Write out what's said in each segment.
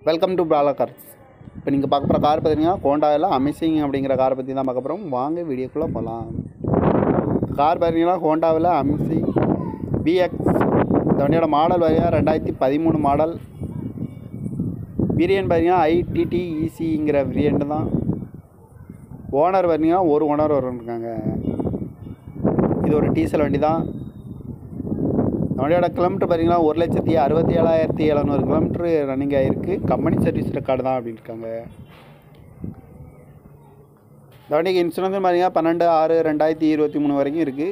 welcome to பிராலா cars இப்போ நீங்கள் பார்க்க போகிற கார் பார்த்தீங்கன்னா ஹோண்டாவில் அமேசிங் அப்படிங்கிற காரை பற்றி தான் பார்க்க போகிறோம் வாங்க வீடியோக்குள்ளே போகலாம் கார் பார்த்தீங்கன்னா ஹோண்டாவில் அமேசிங் பிஎக்ஸ் இந்த வண்டியோட மாடல் பார்த்தீங்கன்னா ரெண்டாயிரத்தி பதிமூணு மாடல் வேரியன்ட் பார்த்தீங்கன்னா ஐடிடி ஈசிங்கிற வேரியண்ட் தான் ஓனர் பார்த்தீங்கன்னா ஒரு ஓனர் இருக்காங்க இது ஒரு டீசல் வண்டி தான் வண்டியோட கிலோமீட்டர் பார்த்தீங்கன்னா ஒரு லட்சத்தி அறுபத்தி ஏழாயிரத்தி எழுநூறு கிலோமீட்டர் ரன்னிங் ஆகிருக்கு கம்பெனி சர்வீஸ் ரெக்கார்டு தான் அப்படின்னு இருக்காங்க இந்த வண்டிக்கு இன்சூரன்ஸ் பார்த்தீங்கன்னா பன்னெண்டு ஆறு ரெண்டாயிரத்தி இருபத்தி மூணு வரைக்கும் இருக்குது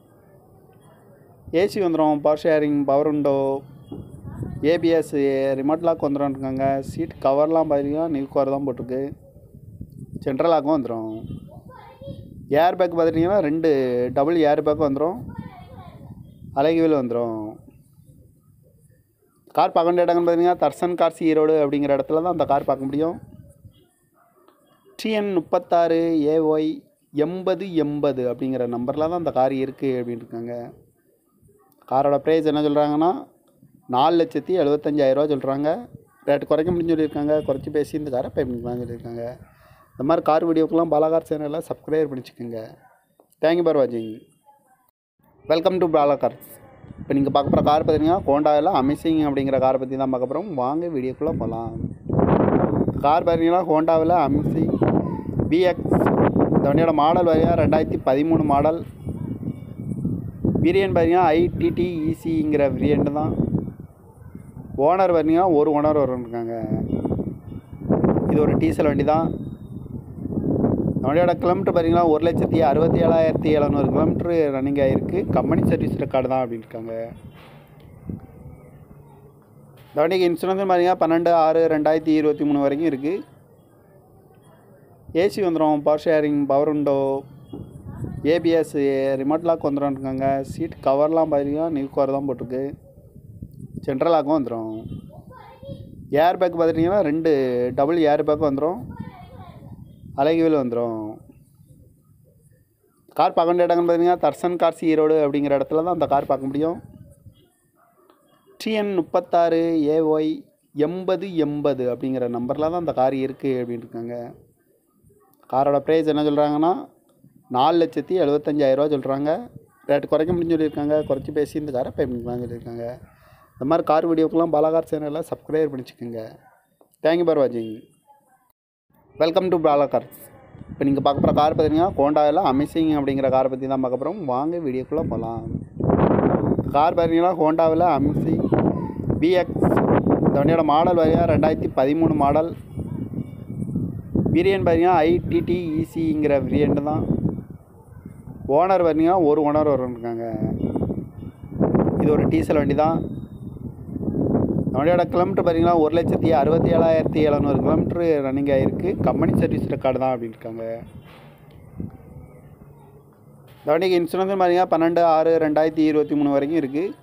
ஏசி வந்துடும் பவர் ஷேரிங் பவர் உண்டோ ஏபிஎஸ் ரிமோட் லாக் வந்துடும் இருக்காங்க சீட் கவர்லாம் பார்த்தீங்கன்னா நியூ கவர் தான் போட்டிருக்கு சென்ட்ரல் லாக்கும் வந்துடும் ஏர் பேக் பார்த்துட்டிங்கன்னா ரெண்டு டபுள் ஏர் பேக் வந்துடும் அழகுவில் வந்துடும் கார் பார்க்க வேண்டிய இடங்கள்னு பார்த்தீங்கன்னா தர்சன் கார்ஸ் ஈரோடு அப்படிங்கிற இடத்துல தான் அந்த கார் பார்க்க முடியும் டிஎன் முப்பத்தாறு ஏஒய் எண்பது எண்பது அப்படிங்கிற நம்பரில் தான் அந்த கார் இருக்குது அப்படின்னு இருக்காங்க காரோட ப்ரைஸ் என்ன சொல்கிறாங்கன்னா நாலு லட்சத்தி எழுபத்தஞ்சாயிரரூவா சொல்கிறாங்க ரேட்டு குறைக்க முடியும்னு சொல்லியிருக்காங்க குறைச்சி பேசி இந்த காரை பே பண்ணிக்கலாம்னு சொல்லியிருக்காங்க இந்த மாதிரி கார் வீடியோக்கெல்லாம் பாலாகார் சேனலில் சப்ஸ்கிரைப் பண்ணிச்சுக்கோங்க தேங்க்யூ பார் வாட்சிங் வெல்கம் டு பிராலா கார்ஸ் இப்போ நீங்கள் பார்க்க போகிற கார் பார்த்தீங்கன்னா ஹோண்டாவில் அமேசிங் அப்படிங்கிற காரை பற்றி தான் பார்க்க போகிறோம் வாங்க வீடியோக்குள்ளே போகலாம் கார் பார்த்தீங்கன்னா ஹோண்டாவில் அமேசிங் பிஎக்ஸ் இந்த வண்டியோட மாடல் பார்த்தீங்கன்னா ரெண்டாயிரத்தி பதிமூணு மாடல் வேரியன்ட் பார்த்தீங்கன்னா ஐடிடி ஈசிங்கிற வேரியண்ட் தான் ஓனர் பார்த்தீங்கன்னா ஒரு ஓனர் இருக்காங்க இது ஒரு டீசல் வண்டி தான் வண்டியோட கிலோமீட்டர் பார்த்தீங்கன்னா ஒரு லட்சத்தி அறுபத்தி ஏழாயிரத்தி எழுநூறு கிலோமீட்டர் ரன்னிங் ஆகிருக்கு கம்பெனி சர்வீஸ் ரெக்கார்டு தான் அப்படின்னு இருக்காங்க இந்த வண்டிக்கு இன்சூரன்ஸ் பார்த்தீங்கன்னா பன்னெண்டு ஆறு ரெண்டாயிரத்தி இருபத்தி மூணு வரைக்கும் இருக்குது ஏசி வந்துடும் பவர் ஷேரிங் பவர் உண்டோ ஏபிஎஸ் ரிமோட் லாக் வந்துடும் இருக்காங்க சீட் கவர்லாம் பார்த்தீங்கன்னா நியூ கவர் தான் போட்டிருக்கு சென்ட்ரல் லாக்கும் வந்துடும் ஏர் பேக் பார்த்துட்டிங்கன்னா ரெண்டு டபுள் ஏர் பேக் வந்துடும் அழகுவில் வந்துடும் கார் பார்க்க வேண்டிய இடங்கள்னு பார்த்தீங்கன்னா தர்சன் கார்ஸ் ஈரோடு அப்படிங்கிற இடத்துல தான் அந்த கார் பார்க்க முடியும் டிஎன் முப்பத்தாறு ஏஒய் எண்பது எண்பது அப்படிங்கிற நம்பரில் தான் அந்த கார் இருக்குது அப்படின்னு இருக்காங்க காரோட ப்ரைஸ் என்ன சொல்கிறாங்கன்னா நாலு லட்சத்தி எழுபத்தஞ்சாயிரரூவா சொல்கிறாங்க ரேட்டு குறைக்க முடியும்னு சொல்லியிருக்காங்க குறைச்சி பேசி இந்த காரை பே பண்ணிக்கலாம்னு சொல்லியிருக்காங்க இந்த மாதிரி கார் வீடியோக்கெல்லாம் பாலாகார் சேனலில் சப்ஸ்கிரைப் பண்ணிச்சுக்கோங்க தேங்க்யூ பார் வாட்சிங் வெல்கம் டு பிராலா கார்ஸ் இப்போ நீங்கள் பார்க்க போகிற கார் பார்த்தீங்கன்னா ஹோண்டாவில் அமேசிங் அப்படிங்கிற காரை பற்றி தான் பார்க்க போகிறோம் வாங்க வீடியோக்குள்ளே போகலாம் கார் பார்த்தீங்கன்னா ஹோண்டாவில் அமேசிங் பிஎக்ஸ் இந்த வண்டியோட மாடல் பார்த்தீங்கன்னா ரெண்டாயிரத்தி பதிமூணு மாடல் வேரியன்ட் பார்த்தீங்கன்னா ஐடிடி ஈசிங்கிற வேரியண்ட் தான் ஓனர் பார்த்தீங்கன்னா ஒரு ஓனர் இருக்காங்க இது ஒரு டீசல் வண்டி தான் வண்டியோட கிலோமீட்டர் பார்த்தீங்கன்னா ஒரு லட்சத்தி அறுபத்தி ஏழாயிரத்தி எழுநூறு கிலோமீட்டர் ரன்னிங் ஆகிருக்கு கம்பெனி சர்வீஸ் ரெக்கார்டு தான் அப்படின்னு இருக்காங்க இந்த வண்டிக்கு இன்சூரன்ஸ் பார்த்தீங்கன்னா பன்னெண்டு ஆறு ரெண்டாயிரத்தி இருபத்தி மூணு வரைக்கும் இருக்குது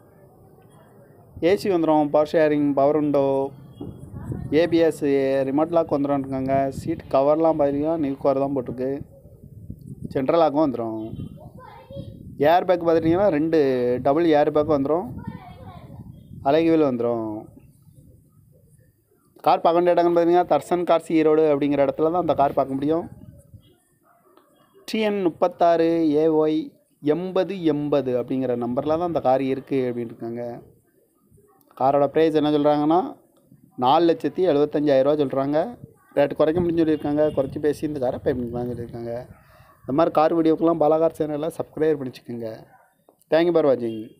ஏசி வந்துடும் பவர் ஷேரிங் பவர் உண்டோ ஏபிஎஸ் ரிமோட் லாக் வந்துடும் இருக்காங்க சீட் கவர்லாம் பார்த்தீங்கன்னா நியூ கவர் தான் போட்டிருக்கு சென்ட்ரல் லாக்கும் வந்துடும் ஏர் பேக் பார்த்துட்டிங்கன்னா ரெண்டு டபுள் ஏர் பேக் வந்துடும் அழகுவில் வந்துடும் கார் பார்க்க வேண்டிய இடங்கள்னு பார்த்தீங்கன்னா தர்சன் கார்ஸ் ஈரோடு அப்படிங்கிற இடத்துல தான் அந்த கார் பார்க்க முடியும் டிஎன் முப்பத்தாறு ஏஒய் எண்பது எண்பது அப்படிங்கிற நம்பரில் தான் அந்த கார் இருக்குது அப்படின்னு இருக்காங்க காரோட ப்ரைஸ் என்ன சொல்கிறாங்கன்னா நாலு லட்சத்தி எழுபத்தஞ்சாயிரரூவா சொல்கிறாங்க ரேட்டு குறைக்க முடியும்னு சொல்லியிருக்காங்க குறைச்சி பேசி இந்த காரை பே பண்ணிக்கலாம்னு சொல்லியிருக்காங்க இந்த மாதிரி கார் வீடியோக்கெல்லாம் பாலாகார் சேனலில் சப்ஸ்கிரைப் பண்ணிச்சுக்கோங்க தேங்க்யூ பார் வாட்சிங்